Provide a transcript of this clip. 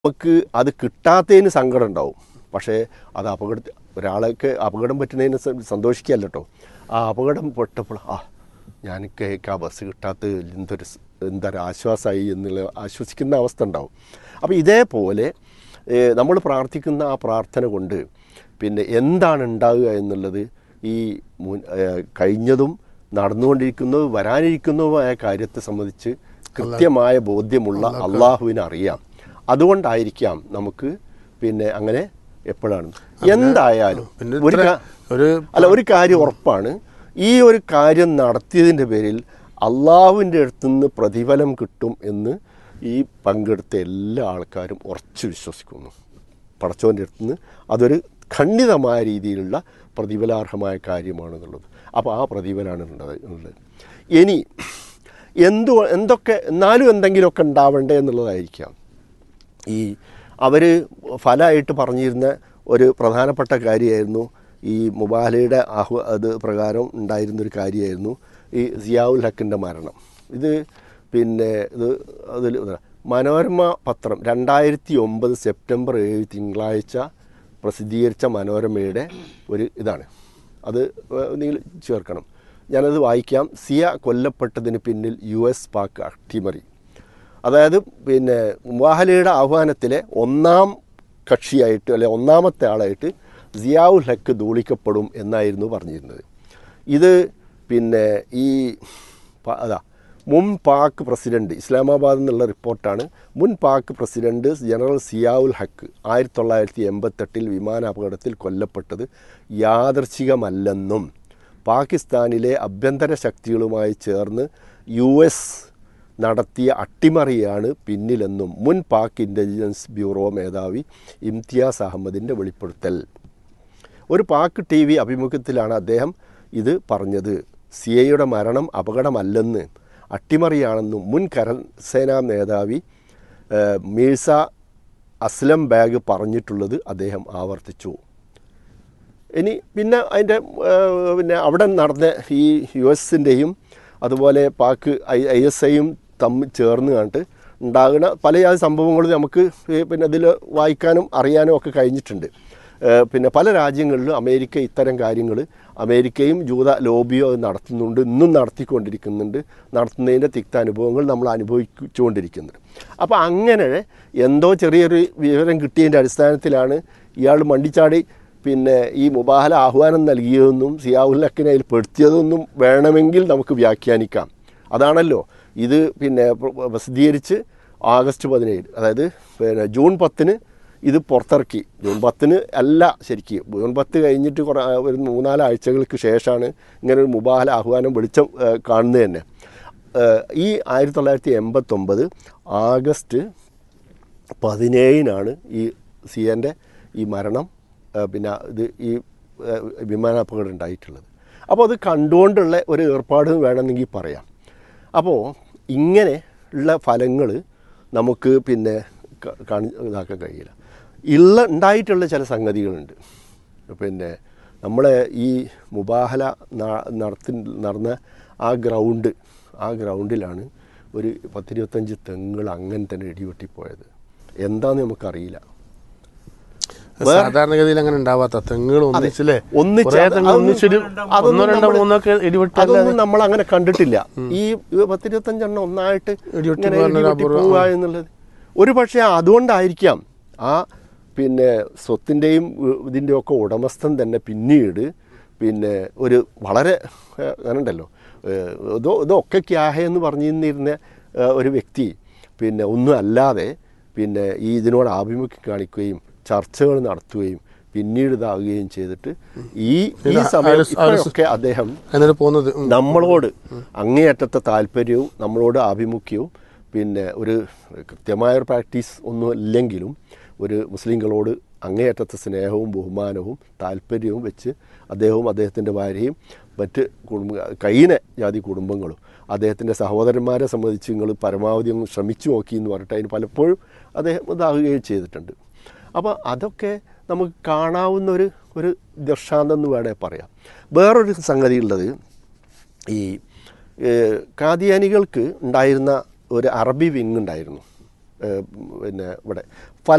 നമുക്ക് അത് കിട്ടാത്തതിന് സങ്കടം ഉണ്ടാവും പക്ഷേ അത് അപകട ഒരാൾക്ക് അപകടം പറ്റുന്നതിന് സ- സന്തോഷിക്കുകയല്ല കേട്ടോ ആ അപകടം പെട്ടപ്പോൾ ആ ഞാൻ കേക്ക് ആ ബസ് കിട്ടാത്ത എന്തൊരു സ്- എന്തൊരു ആശ്വാസമായി എന്നുള്ള ആശ്വസിക്കുന്ന അവസ്ഥ ഉണ്ടാവും അപ്പോൾ ഇതേപോലെ നമ്മൾ പ്രാർത്ഥിക്കുന്ന ആ പ്രാർത്ഥന കൊണ്ട് പിന്നെ എന്താണ് ഉണ്ടാവുക എന്നുള്ളത് ഈ മുൻ ഏ, കഴിഞ്ഞതും നടന്നുകൊണ്ടിരിക്കുന്നതും വരാനിരിക്കുന്നതുമായ കാര്യത്തെ സംബന്ധിച്ച് കൃത്യമായ ബോധ്യമുള്ള അള്ളാഹുവിന് അറിയാം അതുകൊണ്ടായിരിക്കാം നമുക്ക് പിന്നെ അങ്ങനെ എപ്പോഴാണ് എന്തായാലും പിന്നെ ഒരു ഇത്ര- കാ- ഒരു അല്ല ഒരു കാര്യം ഉറപ്പാണ് ഈ ഒരു കാര്യം നടത്തിയതിൻ്റെ പേരിൽ അള്ളാഹുവിൻ്റെ അടുത്ത് നിന്ന് പ്രതിഫലം കിട്ടും എന്ന് ഈ പങ്കെടുത്ത എല്ലാ ആൾക്കാരും ഉറച്ചു വിശ്വസിക്കുന്നു പടച്ചവൻ്റെ അടുത്ത് നിന്ന് അതൊരു ഖണ്ഡിതമായ രീതിയിലുള്ള പ്രതിഫലാർഹമായ കാര്യമാണെന്നുള്ളത് അപ്പോൾ ആ പ്രതിഫലമാണ് ഉള്ളത് ഉള്ളത് ഇനി എന്തു എന്തൊക്കെ എന്നാലും എന്തെങ്കിലുമൊക്കെ ഉണ്ടാവണ്ടേ എന്നുള്ളതായിരിക്കാം ഈ അവർ ഫലമായിട്ട് പറഞ്ഞിരുന്ന ഒരു പ്രധാനപ്പെട്ട കാര്യമായിരുന്നു ഈ മുബാലയുടെ ആഹ്വ അത് പ്രകാരം ഉണ്ടായിരുന്നൊരു കാര്യമായിരുന്നു ഈ സിയാവുൽ ഹക്കിൻ്റെ മരണം ഇത് പിന്നെ ഇത് അതിൽ മനോരമ പത്രം രണ്ടായിരത്തി ഒമ്പത് സെപ്റ്റംബർ ഏഴ് തിങ്കളാഴ്ച പ്രസിദ്ധീകരിച്ച മനോരമയുടെ ഒരു ഇതാണ് അത് നിങ്ങൾ ചേർക്കണം ഞാനത് വായിക്കാം സിയ കൊല്ലപ്പെട്ടതിന് പിന്നിൽ യു എസ് പാക് അട്ടിമറി അതായത് പിന്നെ മുവാഹലയുടെ ആഹ്വാനത്തിലെ ഒന്നാം കക്ഷിയായിട്ട് അല്ലെ ഒന്നാമത്തെ ആളായിട്ട് സിയാവുൽ ഹക്ക് ധൂളിക്കപ്പെടും എന്നായിരുന്നു പറഞ്ഞിരുന്നത് ഇത് പിന്നെ ഈ പ- അതാ മുൻ പാക് പ്രസിഡന്റ് ഇസ്ലാമാബാദിൽ നിന്നുള്ള റിപ്പോർട്ടാണ് മുൻ പാക് പ്രസിഡന്റ് ജനറൽ സിയാവുൽ ഹക്ക് ആയിരത്തി തൊള്ളായിരത്തി എൺപത്തെട്ടിൽ വിമാനാപകടത്തിൽ കൊല്ലപ്പെട്ടത് യാദർച്ഛികമല്ലെന്നും പാകിസ്ഥാനിലെ ആഭ്യന്തര ശക്തികളുമായി ചേർന്ന് യു എസ് നടത്തിയ അട്ടിമറിയാണ് പിന്നിലെന്നും മുൻ പാക് ഇൻ്റലിജൻസ് ബ്യൂറോ മേധാവി ഇംതിയാസ് അഹമ്മദിൻ്റെ വെളിപ്പെടുത്തൽ ഒരു പാക് ടി വി അഭിമുഖത്തിലാണ് അദ്ദേഹം ഇത് പറഞ്ഞത് സിയയുടെ മരണം അപകടമല്ലെന്ന് അട്ടിമറിയാണെന്നും മുൻ കരസേനാ മേധാവി ഏഹ്, മീഴ്സ അസ്ലം ബാഗ് പറഞ്ഞിട്ടുള്ളത് അദ്ദേഹം ആവർത്തിച്ചു ഇനി പിന്നെ അതിൻ്റെ ഏഹ്, പിന്നെ അവിടെ നടന്ന ഈ യു എസിൻ്റെയും അതുപോലെ പാക് ഐ ഐ എസ് ഐയും തമ്മിൽ ചേർന്ന് കണ്ടിട്ട് ഉണ്ടാകുന്ന പല ജാതി സംഭവങ്ങളും നമുക്ക് ഈ പിന്നെ ഇതിൽ വായിക്കാനും അറിയാനും ഒക്കെ കഴിഞ്ഞിട്ടുണ്ട് ഏഹ്, പിന്നെ പല രാജ്യങ്ങളിലും അമേരിക്ക ഇത്തരം കാര്യങ്ങൾ അമേരിക്കയും ജൂത ലോബിയോ അത് നടത്തുന്നുണ്ട് ഇന്നും നടത്തിക്കൊണ്ടിരിക്കുന്നുണ്ട് നടത്തുന്നതിൻ്റെ തിക്ത അനുഭവങ്ങൾ നമ്മൾ അനുഭവിച്ചുകൊണ്ടിരിക്കുന്നുണ്ട് അപ്പോൾ അങ്ങനെ എന്തോ ചെറിയൊരു വിവരം കിട്ടിയതിൻ്റെ അടിസ്ഥാനത്തിലാണ് ഇയാൾ മണ്ടിച്ചാടി പിന്നെ ഈ മുബാഹല ആഹ്വാനം നൽകിയതെന്നും സിയാവുല്ലക്കിനെ അതിൽ പെടുത്തിയതെന്നും വേണമെങ്കിൽ നമുക്ക് വ്യാഖ്യാനിക്കാം അതാണല്ലോ ഇത് പിന്നെ പ്ര- പ്രസിദ്ധീകരിച്ച് ആഗസ്റ്റ് പതിനേഴ് അതായത് പിന്നെ ജൂൺ പത്തിന് ഇത് പുറത്തിറക്കി ജൂൺ പത്തിന് അല്ല ശരിക്കും ജൂൺ പത്ത് കഴിഞ്ഞിട്ട് കുറേ ഒരു മൂന്നാല് ആഴ്ചകൾക്ക് ശേഷമാണ് ഇങ്ങനെ ഒരു മുബാഹല ആഹ്വാനം വെളിച്ചം ഏഹ്, കാണുന്നത് തന്നെ ഏഹ്, ഈ ആയിരത്തി തൊള്ളായിരത്തി എൺപത്തൊമ്പത് ആഗസ്റ്റ് പതിനേഴിനാണ് ഈ സിയൻ്റെ ഈ മരണം ആ, പിന്നെ ഇത് ഈ ആ, വിമാനാപകടം ഉണ്ടായിട്ടുള്ളത് അപ്പോൾ അത് കണ്ടുകൊണ്ടുള്ള ഒരു ഏർപ്പാട് വേണമെങ്കിൽ പറയാം അപ്പോൾ ഇങ്ങനെ ഉള്ള ഫലങ്ങൾ നമുക്ക് പിന്നെ ക- കാണി ഇതാക്കാൻ കഴിയില്ല ഉള്ള ഉണ്ടായിട്ടുള്ള ചില സംഗതികളുണ്ട് പിന്നെ നമ്മളെ ഈ മുബാഹല ന- നടത്തി നടന്ന ആ ഗ്രൗണ്ട് ആ ഗ്രൗണ്ടിലാണ് ഒരു പത്തിരുപത്തഞ്ച് തെങ്ങുകൾ അങ്ങനെ തന്നെ ഇടിവെട്ടിപ്പോയത് എന്താന്ന് നമുക്കറിയില്ല സാധാരണഗതിയിൽ അങ്ങനെ ഉണ്ടാവാത്ത തെങ്ങുകൾ ഒന്നിച്ചില്ലേ ഒന്നിച്ച് കുറേ അത് തെങ്ങ് അതൊന്നും- ഒന്നിച്ചൊരു അതൊന്നും ഒന്നോ രണ്ടോ നമ്മള് മൂന്നോ ഒക്കെ ഇടിവിട്ടല്ല അതൊന്നും നമ്മൾ അങ്ങനെ കണ്ടിട്ടില്ല ഈ പത്തിരുപത്തഞ്ചെണ്ണം ഒന്നായിട്ട് ഇടിവെട്ടി ഇങ്ങനെ പോകുന്ന ഒരു ഇടിവെട്ടി അപൂർവം. പോവുക എന്നുള്ളത് ഒരു പക്ഷേ അതുകൊണ്ടായിരിക്കാം ആ പിന്നെ സ്വത്തിൻ്റെയും ഇതിൻ്റെയും ഒക്കെ ഉടമസ്ഥൻ തന്നെ പിന്നീട് പിന്നെ ഒരു വളരെ ഏഹ്, അങ്ങനെ ഉണ്ടല്ലോ ഏഹ്, ഇതോ ഇതൊക്കെ ക്യാഹ എന്ന് പറഞ്ഞിരുന്നിരുന്ന ഏഹ്, ഒരു വ്യക്തി പിന്നെ ഒന്നും അല്ലാതെ പിന്നെ ഈ ഇതിനോട് ആഭിമുഖ്യം കാണിക്കുകയും ചർച്ചകൾ നടത്തുകയും പിന്നീട് ഇതാവുകയും ചെയ്തിട്ട് ഈ ഈ സമയം ഇപ്പോഴൊക്കെ അദ്ദേഹം എന്നിട്ട് പോകുന്നത് ഉം. നമ്മളോട് അങ്ങേയറ്റത്തെ താല്പര്യവും നമ്മളോട് ആഭിമുഖ്യവും പിന്നെ ഒരു കൃത്യമായ ഒരു പ്രാക്ടീസ് ഒന്നും ഇല്ലെങ്കിലും ഒരു മുസ്ലിങ്ങളോട് അങ്ങേയറ്റത്തെ സ്നേഹവും ബഹുമാനവും താല്പര്യവും വെച്ച് അദ്ദേഹവും അദ്ദേഹത്തിൻ്റെ ഭാര്യയും മറ്റ് കുടുംബ കൈയിന ജാതി കുടുംബങ്ങളും അദ്ദേഹത്തിൻ്റെ സഹോദരന്മാരെ സംബന്ധിച്ച് നിങ്ങൾ പരമാവധി ഒന്ന് ശ്രമിച്ചു നോക്കി എന്ന് പറഞ്ഞിട്ട് അതിന് പലപ്പോഴും അദ്ദേഹം ഇതാകുകയും ചെയ്തിട്ടുണ്ട് അപ്പോൾ അതൊക്കെ നമുക്ക് കാണാവുന്ന ഒരു ഒരു ദൃഷ്ടാന്തം എന്ന് വേണേൽ പറയാം വേറൊരു സംഗതി ഉള്ളത് ഈ ഏഹ്, കാദിയാനികൾക്ക് ഉണ്ടായിരുന്ന ഒരു അറബി വിങ് ഉണ്ടായിരുന്നു ഏഹ്, പിന്നെ ഇവിടെ